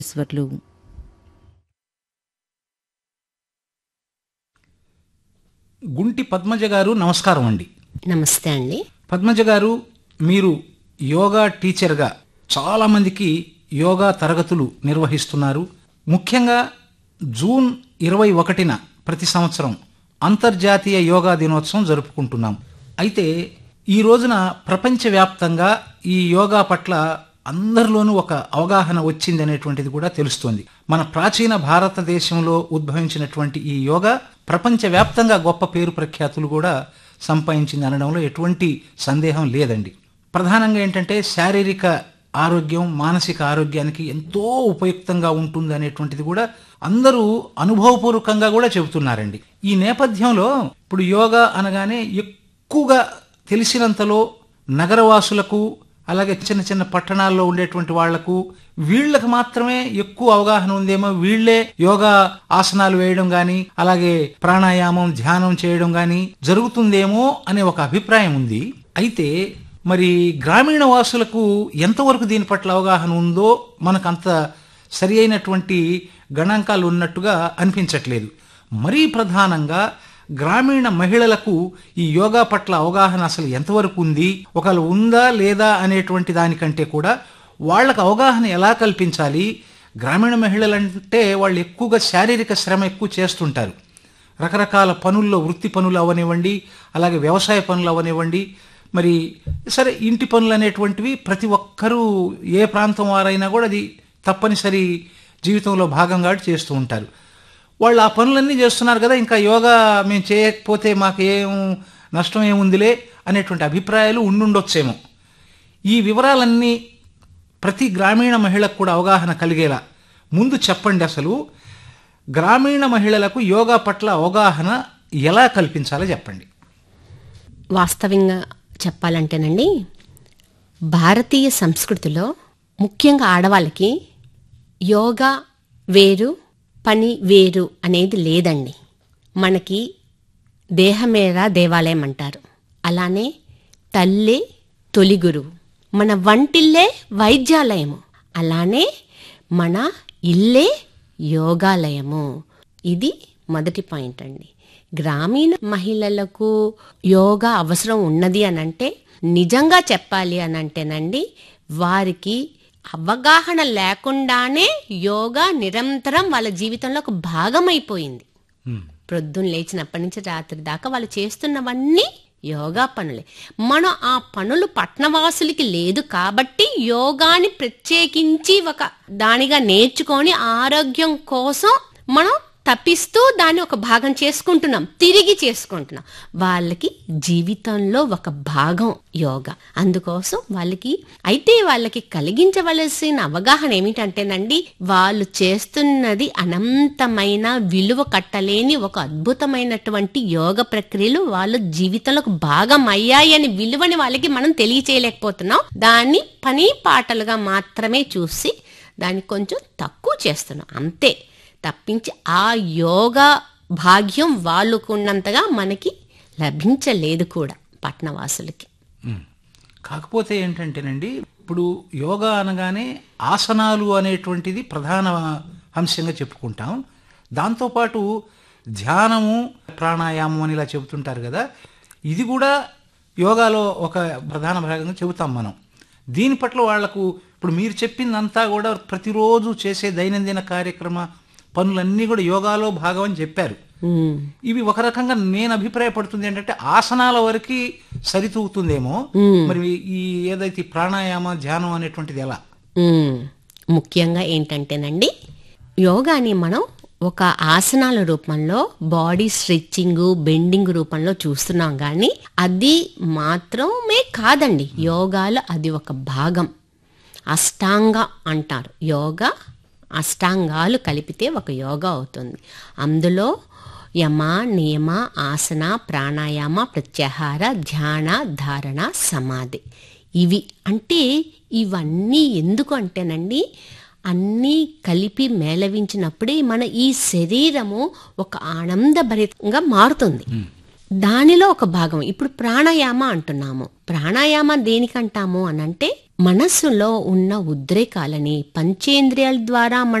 ఈశ్వర్లు గుంటి పద్మజ గారు నమస్కారం అండి నమస్తే అండి పద్మజ గారు మీరు యోగా టీచర్గా చాలామందికి యోగా తరగతులు నిర్వహిస్తున్నారు ముఖ్యంగా జూన్ ఇరవై ఒకటిన ప్రతి సంవత్సరం అంతర్జాతీయ యోగా దినోత్సవం జరుపుకుంటున్నాం అయితే ఈ రోజున ప్రపంచవ్యాప్తంగా ఈ యోగా పట్ల అందరిలోనూ ఒక అవగాహన వచ్చింది అనేటువంటిది కూడా తెలుస్తోంది మన ప్రాచీన భారతదేశంలో ఉద్భవించినటువంటి ఈ యోగా ప్రపంచవ్యాప్తంగా గొప్ప పేరు ప్రఖ్యాతులు కూడా సంపాదించింది అనడంలో ఎటువంటి సందేహం లేదండి ప్రధానంగా ఏంటంటే శారీరక ఆరోగ్యం మానసిక ఆరోగ్యానికి ఎంతో ఉపయుక్తంగా ఉంటుంది అనేటువంటిది కూడా అందరూ అనుభవపూర్వకంగా కూడా చెబుతున్నారండి ఈ నేపథ్యంలో ఇప్పుడు యోగా అనగానే ఎక్కువగా తెలిసినంతలో నగరవాసులకు అలాగే చిన్న చిన్న పట్టణాల్లో ఉండేటువంటి వాళ్లకు వీళ్ళకి మాత్రమే ఎక్కువ అవగాహన ఉందేమో వీళ్ళే యోగా ఆసనాలు వేయడం గాని అలాగే ప్రాణాయామం ధ్యానం చేయడం గాని జరుగుతుందేమో అనే ఒక అభిప్రాయం ఉంది అయితే మరి గ్రామీణ వాసులకు ఎంతవరకు దీని పట్ల అవగాహన ఉందో మనకు అంత సరి అయినటువంటి గణాంకాలు ఉన్నట్టుగా అనిపించట్లేదు మరీ ప్రధానంగా గ్రామీణ మహిళలకు ఈ యోగా పట్ల అవగాహన అసలు ఎంతవరకు ఉంది ఒకవేళ ఉందా లేదా అనేటువంటి దానికంటే కూడా వాళ్ళకు అవగాహన ఎలా కల్పించాలి గ్రామీణ మహిళలంటే వాళ్ళు ఎక్కువగా శారీరక శ్రమ ఎక్కువ చేస్తుంటారు రకరకాల పనుల్లో వృత్తి పనులు అవనివ్వండి అలాగే వ్యవసాయ పనులు అవనివ్వండి మరి సరే ఇంటి పనులు అనేటువంటివి ప్రతి ఒక్కరూ ఏ ప్రాంతం వారైనా కూడా అది తప్పనిసరి జీవితంలో భాగంగా చేస్తూ ఉంటారు వాళ్ళు ఆ పనులన్నీ చేస్తున్నారు కదా ఇంకా యోగా మేము చేయకపోతే మాకు ఏం నష్టం ఏముందిలే అనేటువంటి అభిప్రాయాలు ఉండుండొచ్చేమో ఈ వివరాలన్నీ ప్రతి గ్రామీణ మహిళకు కూడా అవగాహన కలిగేలా ముందు చెప్పండి అసలు గ్రామీణ మహిళలకు యోగా పట్ల అవగాహన ఎలా కల్పించాలో చెప్పండి వాస్తవంగా చెప్పాలంటేనండి భారతీయ సంస్కృతిలో ముఖ్యంగా ఆడవాళ్ళకి యోగా వేరు పని వేరు అనేది లేదండి మనకి దేహమేరా దేవాలయం అంటారు అలానే తల్లే తొలి గురువు మన వంటిల్లే వైద్యాలయము అలానే మన ఇల్లే యోగాలయము ఇది మొదటి పాయింట్ అండి గ్రామీణ మహిళలకు యోగా అవసరం ఉన్నది అని అంటే నిజంగా చెప్పాలి అని అంటేనండి వారికి అవగాహన లేకుండానే యోగా నిరంతరం వాళ్ళ జీవితంలో ఒక భాగం అయిపోయింది ప్రొద్దున లేచినప్పటి నుంచి రాత్రి దాకా వాళ్ళు చేస్తున్నవన్నీ యోగా పనులే మనం ఆ పనులు పట్నవాసులకి లేదు కాబట్టి యోగాని ప్రత్యేకించి ఒక దానిగా నేర్చుకొని ఆరోగ్యం కోసం మనం తప్పిస్తూ దాన్ని ఒక భాగం చేసుకుంటున్నాం తిరిగి చేసుకుంటున్నాం వాళ్ళకి జీవితంలో ఒక భాగం యోగా అందుకోసం వాళ్ళకి అయితే వాళ్ళకి కలిగించవలసిన అవగాహన ఏమిటంటేనండి వాళ్ళు చేస్తున్నది అనంతమైన విలువ కట్టలేని ఒక అద్భుతమైనటువంటి యోగ ప్రక్రియలు వాళ్ళ జీవితంలో ఒక భాగం అయ్యాయి అని విలువని వాళ్ళకి మనం తెలియచేయలేకపోతున్నాం దాన్ని పని పాటలుగా మాత్రమే చూసి దాన్ని కొంచెం తక్కువ చేస్తున్నాం అంతే తప్పించి ఆ యోగా భాగ్యం వాళ్ళకున్నంతగా మనకి లభించలేదు కూడా పట్నవాసులకి ఉమ్. కాకపోతే ఏంటంటేనండి ఇప్పుడు యోగా అనగానే ఆసనాలు అనేటువంటిది ప్రధాన అంశంగా చెప్పుకుంటాం దాంతోపాటు ధ్యానము ప్రాణాయామం అని ఇలా చెబుతుంటారు కదా ఇది కూడా యోగాలో ఒక ప్రధాన భాగంగా చెబుతాం మనం దీని పట్ల వాళ్లకు ఇప్పుడు మీరు చెప్పిందంతా కూడా ప్రతిరోజు చేసే దైనందిన కార్యక్రమ పనులన్నీ కూడా యోగాలో భాగం అని చెప్పారు ఉమ్. ఇవి ఒక రకంగా నేను అభిప్రాయపడుతుంది ఏంటంటే ఆసనాల వరకు సరితూగుతుందేమో మరి ఈ ఏదైతే ఈ ప్రాణాయామ ధ్యానం అనేటువంటిది ఎలా ఉమ్. ముఖ్యంగా ఏంటంటేనండి యోగాని మనం ఒక ఆసనాల రూపంలో బాడీ స్ట్రెచ్చింగ్ బెండింగ్ రూపంలో చూస్తున్నాం కానీ అది మాత్రమే కాదండి యోగాలో అది ఒక భాగం అష్టాంగ అంటారు యోగా అష్టాంగాలు కలిపితే ఒక యోగా అవుతుంది అందులో యమ నియమ ఆసన ప్రాణాయామ ప్రత్యాహార ధ్యాన ధారణ సమాధి ఇవి అంటే ఇవన్నీ ఎందుకు అంటేనండి అన్నీ కలిపి మేళవించినప్పుడే మన ఈ శరీరము ఒక ఆనందభరితంగా మారుతుంది దానిలో ఒక భాగం ఇప్పుడు ప్రాణాయామ అంటున్నాము ప్రాణాయామ దేనికంటాము అనంటే మనస్సులో ఉన్న ఉద్రేకాలని పంచేంద్రియాల ద్వారా